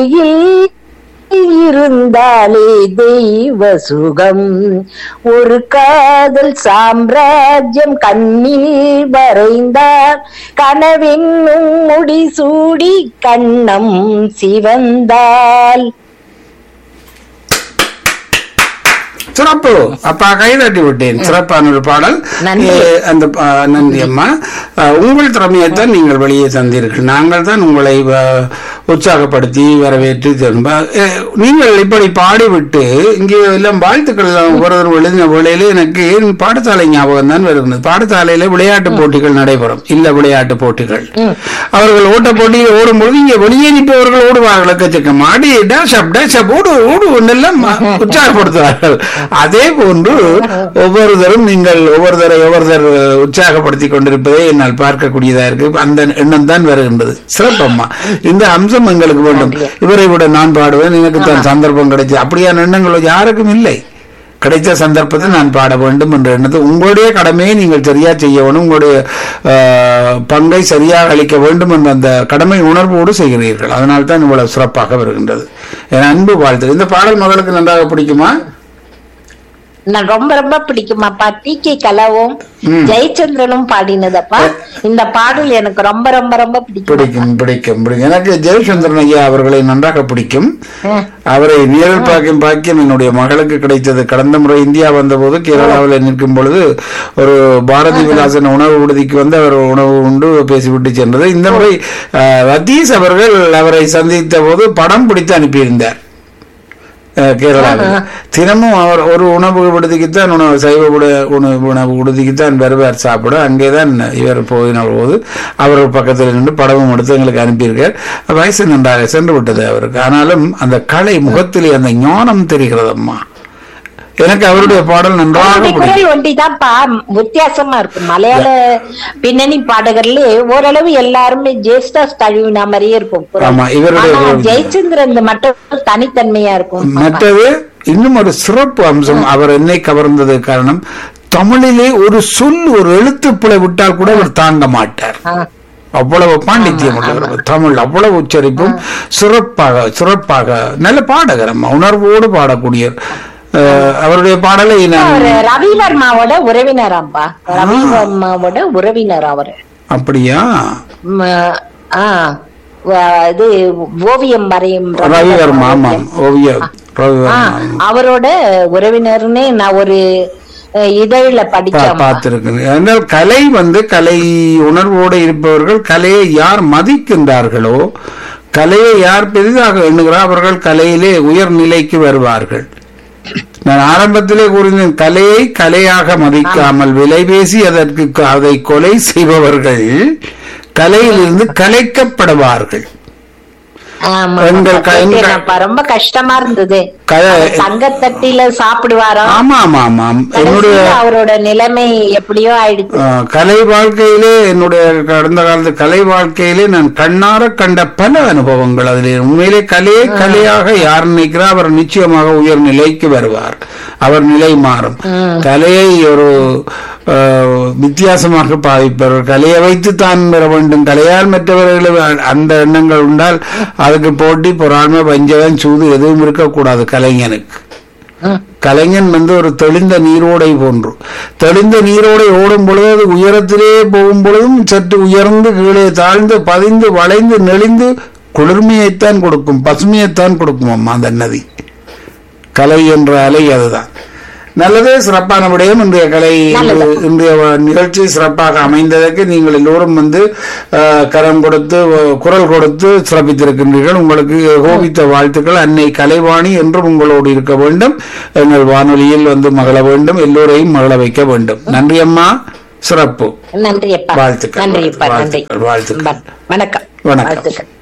இருந்தாலே தெய்வ சுகம் ஒரு காதல் சாம்ராஜ்யம் கண்ணில் வரைந்தார் கனவென்னும் முடிசூடி கண்ணம் சிவந்தால் சிறப்பு அப்பா கைதட்டி விட்டேன் சிறப்பான ஒரு பாடல் நன்றி. ஏ, அந்த பா- நன்றி அம்மா அஹ், உங்கள் திறமையைத்தான் நீங்கள் வெளியே தந்தீர்கள் நாங்கள் தான் உங்களை அஹ், உற்சாகப்படுத்தி வரவேற்று திரும்ப அஹ், நீங்கள் இப்படி பாடிவிட்டு இங்கே எல்லாம் வாழ்த்துக்கள் எல்லாம் ஒருவர் எழுதின வேளையிலே எனக்கு என் பாடசாலை ஞாபகம் தான் வருகிறது பாடசாலையில விளையாட்டு போட்டிகள் நடைபெறும் இல்ல விளையாட்டு போட்டிகள் அவர்கள் ஓட்ட போட்டியில் ஓடும்பொழுது இங்கே வெளியே நிற்பவர்கள் ஓடுவார்கள் எக்கச்சக்கம் ஆடி டேஷ் அப் டேஷ் அப் ஓடு ஓடு ஒன்னெல்லாம் உற்சாகப்படுத்துவார்கள் அதே போன்று ஒவ்வொருத்தரும் நீங்கள் ஒவ்வொருத்தரை ஒவ்வொருத்தர் உற்சாகப்படுத்தி கொண்டிருப்பதை என்னால் பார்க்கக்கூடியதா இருக்கு அந்த எண்ணம் தான் வருகின்றது சிறப்பம்மா இந்த அம்சம் எங்களுக்கு வேண்டும் இவரை விட நான் பாடுவேன் எனக்கு தான் சந்தர்ப்பம் கிடைச்சு அப்படியான எண்ணங்கள் யாருக்கும் இல்லை கிடைத்த சந்தர்ப்பத்தை நான் பாட வேண்டும் என்ற எண்ணத்தை உங்களுடைய கடமையை நீங்கள் சரியா செய்ய வேண்டும் உங்களுடைய ஆஹ், பங்கை சரியாக அளிக்க வேண்டும் என்ற அந்த கடமை உணர்வோடு செய்கிறீர்கள் அதனால் தான் இவ்வளவு சிறப்பாக வருகின்றது என் அன்பு வாழ்த்து இந்த பாடல் மகளுக்கு நன்றாக பிடிக்குமா நான் ரொம்ப ரொம்ப பிடிக்குமாப்பா டி கே கலாவும் ம். ஜெயச்சந்திரனும் பாடினதப்பா இந்த பாடல் எனக்கு ரொம்ப ரொம்ப ரொம்ப பிடிக்கும் பிடிக்கும் பிடிக்கும் பிடிக்கும் எனக்கு ஜெயச்சந்திரன் ஐயா அவர்களை நன்றாக பிடிக்கும் ம். அவரை நேரில் பார்க்கும் பாக்கியம் என்னுடைய மகளுக்கு கிடைத்தது கடந்த முறை இந்தியா வந்தபோது கேரளாவில் நிற்கும் பொழுது ஒரு பாரதி விலாசன் உணவு விடுதிக்கு வந்து அவர் உணவு உண்டு பேசிவிட்டு சென்றது இந்த முறை அஹ், ரத்தீஷ் அவர்கள் அவரை சந்தித்த போது படம் பிடித்து அனுப்பியிருந்தார் அஹ், கேரளாவில் தினமும் அவர் ஒரு உணவு விடுதிக்குத்தான் உணவு சைவ விட உணவு உணவு விடுதிக்குத்தான் வருவார் சாப்பிட அங்கேதான் இவர் போயின போது அவர் பக்கத்தில் நின்று படமும் எடுத்து எங்களுக்கு அனுப்பியிருக்கார் வயசு நன்றாக சென்று விட்டது அவருக்கு ஆனாலும் அந்த கலை முகத்திலே அந்த ஞானம் தெரிகிறதம்மா எனக்கு அவருடைய பாடல் நன்றாக அவருடைய பிடிக்கும் குரல் ஒண்டிதான்ப்பா வித்தியாசமா இருக்கும் மலையாள பின்னணி பாடகர்ல ஓரளவு எல்லாருமே ஜேஸ்டாஸ் தழுவின மாதிரியே இருக்கும் குரல். ஆமா, இவருடைய ஆனா குரல். ஜெயச்சந்திரன் மட்டும் தனித்தன்மையா இருக்கும் மற்றது இன்னும் ஒரு சிறப்பு அம்சம் அவர் என்னை கவர்ந்தது காரணம் தமிழிலே ஒரு சொல் ஒரு எழுத்துப்பிழை விட்டால் கூட அவர் தாங்க மாட்டார் ஆ. அவ்வளவு பாண்டித்யம் உள்ளவர் தமிழ் அவ்வளவு உச்சரிப்பும் சிறப்பாக சிறப்பாக நல்ல பாடகர் அம்மா உணர்வோடு பாடக்கூடிய அஹ், அவருடைய பாடலை நான் அவரு ரவிவர்மாவோட உறவினராம்பா ரவிவர்மாவோட உறவினர் அவரு அப்படியா ம், ஆ வ- இது ஓவியம் வரையும் ரவிவர்மா ஆமாம் ஓவிய ஆ, ரவிவர்மா அவரோட உறவினர்னு நான் ஒரு அஹ், இதழ்ல படிச்சேன் பார்த்திருக்கிறேன் என்றால் கலை வந்து கலை உணர்வோடு இருப்பவர்கள் கலையை யார் மதிக்கின்றார்களோ கலையை யார் பெரிதாக எண்ணுகிறார் அவர்கள் கலையிலே உயர் நிலைக்கு வருவார்கள் நான் ஆரம்பத்திலே கூறினேன் கலையை கலையாக மதிக்காமல் விலை பேசி அதற்கு க- அதை கொலை செய்பவர்கள் கலையிலிருந்து கலைக்கப்படுவார்கள் ஆமா, எங்கள் ஆமா, க- எங்கள் கேட்டேனப்பா. ரொம்ப கஷ்டமா இருந்தது க- தங்கத்தட்டில சாப்பிடுவாராம் ஆமா ஆமா ஆமாம் என்னுடைய கடைசியில அவரோட நிலைமை எப்படியோ ஆயிடுச்சு ஆ, கலை வாழ்க்கையிலே என்னுடைய கடந்த காலத்து கலை வாழ்க்கையிலே நான் கண்ணார கண்ட பல அனுபவங்கள் அதிலே உண்மையிலே கலையை கலையாக யார் நினைக்கிறார் அவர் நிச்சயமாக உயர் நிலைக்கு வருவார் அவர் நிலை மாறும் கலையை ஒரு ஆ, வித்தியாசமாக பாதிப்பவர் கலையை வைத்து தான் பெற வேண்டும் கலையால் மற்றவர்கள் அந்த எண்ணங்கள் உண்டால் அதுக்கு போட்டி பொறாண்மை வஞ்சகம் சூது எதுவும் இருக்கக்கூடாது கலைஞனுக்கு ம். கலைஞன் வந்து ஒரு தெளிந்த நீரோடை போன்று தெளிந்த நீரோடை ஓடும் பொழுது அது உயரத்திலே போகும் பொழுதும் சற்று உயர்ந்து கீழே தாழ்ந்து பதிந்து வளைந்து நெளிந்து குளிர்மையைத்தான் கொடுக்கும் பசுமையைத்தான் கொடுக்கும் அம்மா அந்த நதி கலை என்ற அலை அதுதான் நல்லதே சிறப்பான விடயம் இன்றைய கலை இன்று- இன்றைய நிகழ்ச்சி சிறப்பாக அமைந்ததற்கு நீங்கள் எல்லோரும் வந்து அஹ், கரம் கொடுத்து அஹ், குரல் கொடுத்து சிறப்பித்திருக்கின்றீர்கள் உங்களுக்கு கோபித்த வாழ்த்துக்கள் அன்னை கலைவாணி என்றும் உங்களோடு இருக்க வேண்டும் எங்கள் வானொலியில் வந்து மகள வேண்டும் எல்லோரையும் மகள வைக்க வேண்டும் நன்றி அம்மா சிறப்பு நன்றி அப்பா வாழ்த்துக்கள், நன்றி அப்பா நன்றி வாழ்த்துக்கள், வாழ்த்துக்கள். வ- வணக்கம் வணக்கம். வாழ்த்துக்கள்